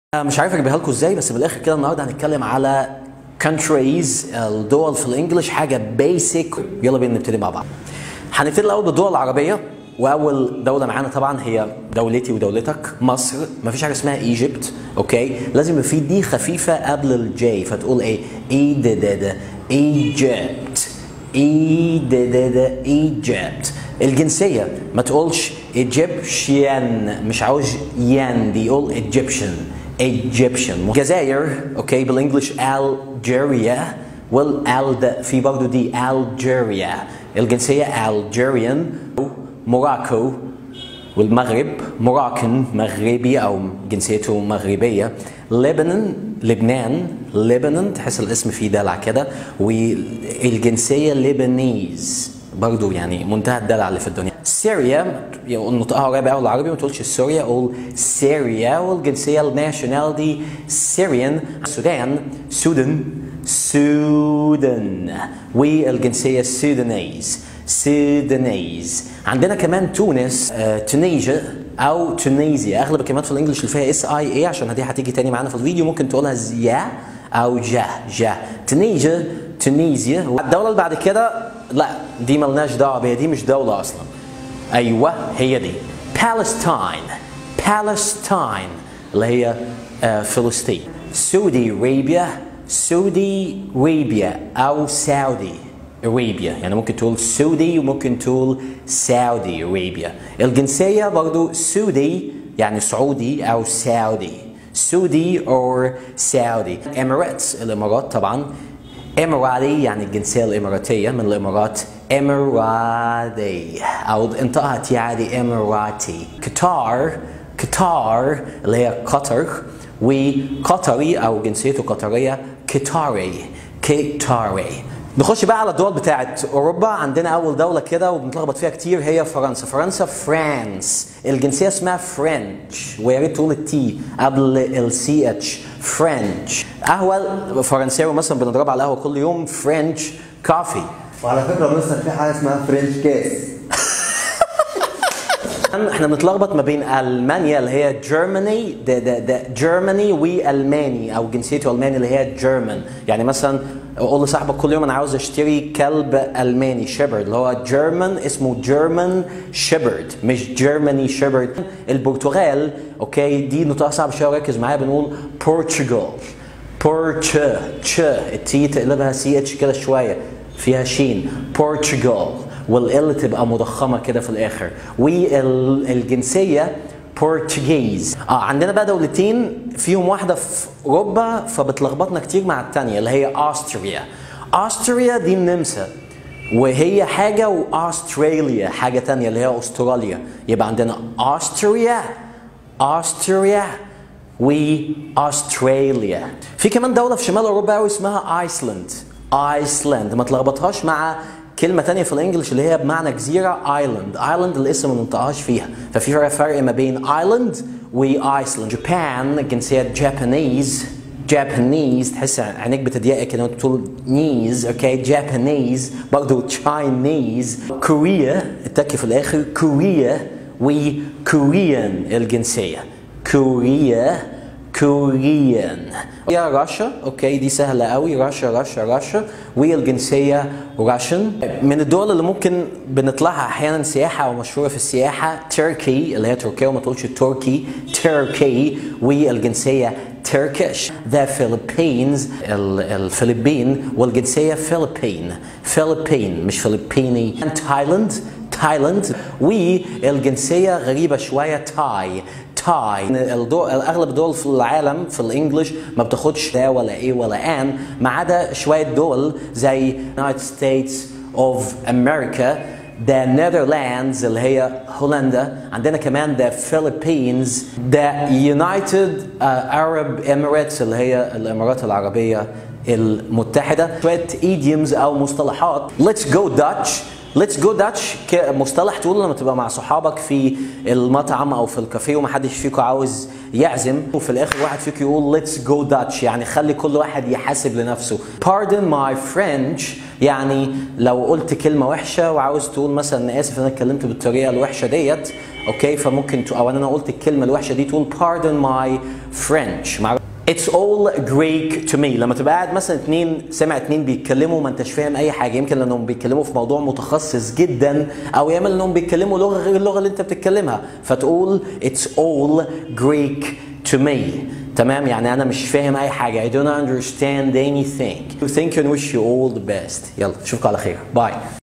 مش عارف اجيبها لكم ازاي بس بالاخر كده النهارده هنتكلم على countries الدول في الانجليش حاجه بيسك يلا بينا نبتدي مع بعض هنبتدي الاول بالدول العربيه واول دوله معانا طبعا هي دولتي ودولتك مصر مفيش حاجه اسمها ايجيبت اوكي لازم يبقى في دي خفيفه قبل الجي فتقول ايه اي د د د ايجيبت اي د د د ايجيبت الجنسيه ما تقولش ايجيبشن مش عاوز ين دي يقول ايجيبشن ايجيبشن الجزائر اوكي بالانجلش الجيريا والال ده في برضه دي الجيريا الجنسيه الجيريان موراكو والمغرب موراكن مغربي او جنسيته مغربيه لبنان لبنان لبنان تحس الاسم فيه دلع كده والجنسيه لبنيز برضو يعني منتهى الدلع اللي في الدنيا سوريا نطقها رابع او العربي ما تقولش سوريا قول سوريا والجنسيه الناشوناليتي سيريان السودان سودان سودان والجنسيه السودانيز سودانيز عندنا كمان تونس آه، تونيجا او تونيزيا اغلب الكلمات في الانجليش اللي فيها اس اي اي عشان دي هتيجي تاني معانا في الفيديو ممكن تقولها زيا او جا جا تونيجا تونيزيا الدوله اللي بعد كده لا دي ملناش دعوه بيها دي مش دوله اصلا ايوه هي دي بالستاين بالستاين اللي هي آه، فلسطين سعودي ارابيا سعودي ارابيا او سعودي ارابيا يعني ممكن تقول سعودي وممكن تقول سعودي ارابيا الجنسيه برضو سعودي يعني سعودي او سعودي سعودي او سعودي اميراتس الامارات طبعا اماراتي يعني الجنسيه الاماراتيه من الامارات اماراتي او انطقها تي عادي اماراتي قطار قطار اللي هي قطر وقطري او جنسيته قطريه قطاري قطاري نخش بقى على الدول بتاعت اوروبا عندنا اول دوله كده وبنتلخبط فيها كتير هي فرنسا فرنسا فرانس الجنسيه اسمها فرنش ويا ريت تقول التي قبل السي اتش فرنش قهوه فرنساوي مثلا بنضربها على القهوه كل يوم فرنش كافي وعلى فكره مصر في حاجه اسمها فرنش كاس احنا بنتلخبط ما بين المانيا اللي هي جيرماني ده ده ده جيرماني والماني او جنسيته الماني اللي هي جيرمان يعني مثلا اقول لصاحبك كل يوم انا عاوز اشتري كلب الماني شيبرد اللي هو جيرمان اسمه جيرمان شيبرد مش جيرماني شيبرد البرتغال اوكي دي نطقها صعب شويه ركز معايا بنقول بورتوغال بورتش تش التي تقلبها سي اتش كده شويه فيها شين بورتوغال والال تبقى مضخمه كده في الاخر والجنسيه بورتوجيز اه عندنا بقى دولتين فيهم واحده في اوروبا فبتلخبطنا كتير مع الثانيه اللي هي استريا استريا دي النمسا وهي حاجه واستراليا حاجه تانية اللي هي استراليا يبقى عندنا استريا استريا واستراليا في كمان دوله في شمال اوروبا قوي اسمها ايسلند ايسلند ما تلخبطهاش مع كلمة تانية في الانجليش اللي هي بمعنى جزيرة ايلاند ايلاند الاسم ما ننطقهاش فيها ففي فرق ما بين ايلاند وايسلاند جابان جنسية جابانيز جابانيز تحس عينيك بتضيق كده وانت بتقول نيز اوكي جابانيز برضه تشاينيز كوريا التكي في الاخر كوريا وكوريان الجنسية كوريا كوريان يا راشا اوكي دي سهله قوي راشا راشا راشا والجنسيه راشن من الدول اللي ممكن بنطلعها احيانا سياحه ومشهوره في السياحه تركي اللي هي تركيا وما تقولش تركي تركي والجنسيه تركيش ذا فيلبينز الفلبين والجنسيه فلبين فلبين مش فلبيني تايلاند تايلاند والجنسيه غريبه شويه تاي تاي الدول اغلب الدول في العالم في الانجليش ما بتاخدش ده ولا ايه ولا ان ما عدا شويه دول زي United States of America the Netherlands اللي هي هولندا عندنا كمان the Philippines the United uh, Arab Emirates اللي هي الامارات العربيه المتحده شويه idioms او مصطلحات let's go Dutch ليتس جو داتش مصطلح تقوله لما تبقى مع صحابك في المطعم او في الكافيه ومحدش فيكم عاوز يعزم وفي الاخر واحد فيكم يقول ليتس جو داتش يعني خلي كل واحد يحاسب لنفسه pardon my French يعني لو قلت كلمه وحشه وعاوز تقول مثلا انا اسف انا اتكلمت بالطريقه الوحشه ديت اوكي فممكن تو او انا قلت الكلمه الوحشه دي تقول pardon my French مع It's all Greek to me لما تبقى قاعد مثلا اتنين سامع اتنين بيتكلموا ما انتش فاهم اي حاجه يمكن لانهم بيتكلموا في موضوع متخصص جدا او ياما لانهم بيتكلموا لغه غير اللغه اللي انت بتتكلمها فتقول It's all Greek to me تمام يعني انا مش فاهم اي حاجه I don't understand anything thank you and wish you all the best يلا اشوفكم على خير باي